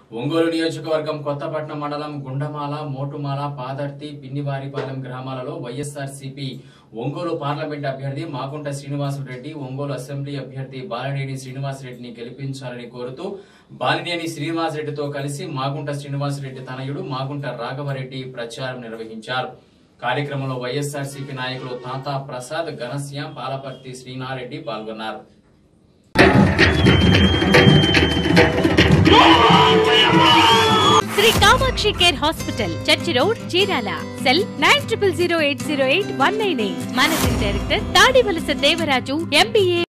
ఒంగోలు నియోజకవర్గం కొత్తపట్నం మండలం గుండమాల మోటుమాల పాదర్తి పిన్నివారిపాలెం గ్రామాలలో వైఎస్ఆర్ సిపి ఒంగోలు పార్లమెంట్ అభ్యర్థి మాకుంట శ్రీనివాసరెడ్డి ఒంగోలు అసెంబ్లీ అభ్యర్థి బాలినేని శ్రీనివాసరెడ్డిని గెలిపించాలని కోరుతూ బాలినేని శ్రీనివాసరెడ్డితో కలిసి మాగుంట శ్రీనివాసరెడ్డి తనయుడు మాగుంట రాఘవరెడ్డి ప్రచారం నిర్వహించారు కార్యక్రమంలో వైఎస్ఆర్ సిపి నాయకులు తాతా ప్రసాద్ ఘనశ్యాం పాలపర్తి శ్రీనారెడ్డి పాల్గొన్నారు Sri Kamakshi care hospital church road Chirala cell nine triple zero eight zero eight one nine eight managing director Tadivalasa Devaraju MBA